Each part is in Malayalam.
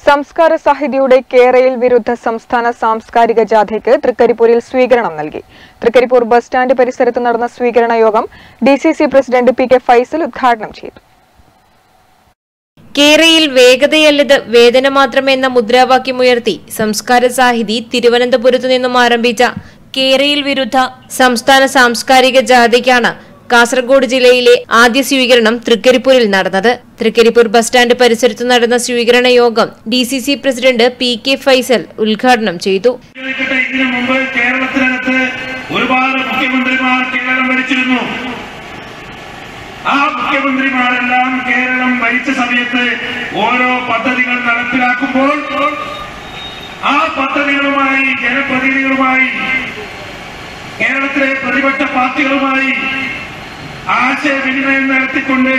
സംസ്കാര സാഹിതിയുടെ കേരയിൽ വിരുദ്ധ സംസ്ഥാന സാംസ്കാരിക ജാഥയ്ക്ക് തൃക്കരിപ്പൂരിൽ സ്വീകരണം നൽകി തൃക്കരിപ്പൂർ ബസ് സ്റ്റാൻഡ് പരിസരത്ത് നടന്ന സ്വീകരണ യോഗം D C C president P K Faisal ഉദ്ഘാടനം ചെയ്തു കേരയിൽ വേഗതയല്ലത് വേദന മാത്രമെന്ന മുദ്രാവാക്യമുയർത്തി സംസ്കാര സാഹിതി തിരുവനന്തപുരത്തു നിന്നും ആരംഭിച്ച കേരയിൽ വിരുദ്ധ സംസ്ഥാന സാംസ്കാരിക ജാഥയ്ക്കാണ് കാസർഗോഡ് ജില്ലയിലെ ആദ്യ സ്വീകരണം തൃക്കരിപ്പൂരിൽ നടന്നത് തൃക്കരിപ്പൂർ ബസ് സ്റ്റാൻഡ് പരിസരത്ത് നടന്ന സ്വീകരണ യോഗം D C C president P K Faisal ഉദ്ഘാടനം ചെയ്തു ചോദിക്കട്ടെ ഇതിനു മുമ്പ് കേരളത്തിനകത്ത് ഒരുപാട് മുഖ്യമന്ത്രിമാർ കേരളം ഭരിച്ചിരുന്നു ആ മുഖ്യമന്ത്രിമാരെല്ലാം കേരളം ഭരിച്ച സമയത്ത് ഓരോ പദ്ധതികൾ നടപ്പിലാക്കുമ്പോൾ ആ പദ്ധതികളുമായി ജനപ്രതിനിധികളുമായി കേരളത്തിലെ പ്രതിപക്ഷ പാർട്ടികളുമായി ആശയവിനിമയം നടത്തിക്കൊണ്ട്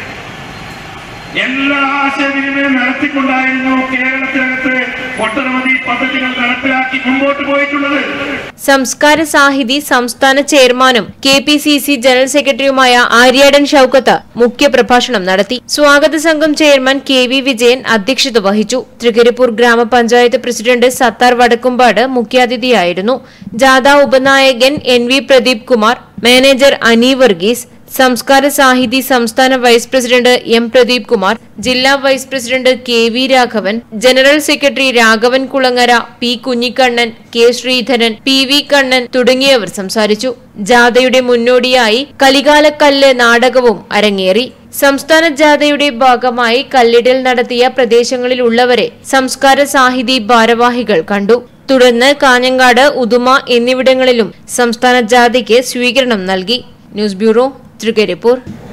എല്ലാ ആശയവിനിമയം നടത്തിക്കൊണ്ടായിരുന്നു കേരളത്തിനകത്ത് ഒട്ടനവധി പദ്ധതികൾ നടപ്പിലാക്കി മുമ്പോട്ട് പോയിട്ടുള്ളത് സംസ്കാര സാഹിതി സംസ്ഥാന ചെയർമാനും K P C C general സെക്രട്ടറിയുമായ ആര്യാടൻ ഷൌക്കത്ത് മുഖ്യപ്രഭാഷണം നടത്തി സ്വാഗത സംഘം ചെയർമാൻ കെ വി വിജയൻ അധ്യക്ഷത വഹിച്ചു തൃക്കരിപ്പൂർ ഗ്രാമപഞ്ചായത്ത് പ്രസിഡന്റ് സത്താർ വടക്കുംപാട് മുഖ്യാതിഥിയായിരുന്നു ജാഥ ഉപനായകൻ N V Pradeep Kumar manager Ani Varghese Samskara Sahithi സംസ്ഥാന vice president M Pradeep Kumar ജില്ലാ vice president K V Raghavan general secretary Raghavan Kulangara P Kunhikannan K Sreedharan P V Kannan തുടങ്ങിയവർ സംസാരിച്ചു ജാഥയുടെ മുന്നോടിയായി കലികാലക്കല്ല് നാടകവും അരങ്ങേറി സംസ്ഥാന ജാഥയുടെ ഭാഗമായി കല്ലിടൽ നടത്തിയ പ്രദേശങ്ങളിലുള്ളവരെ സംസ്കാര സാഹിതി ഭാരവാഹികൾ കണ്ടു തുടർന്ന് കാഞ്ഞങ്ങാട് ഉദുമ എന്നിവിടങ്ങളിലും സംസ്ഥാന ജാഥയ്ക്ക് സ്വീകരണം നൽകി ന്യൂസ് ബ്യൂറോ തൃക്കരിപ്പൂർ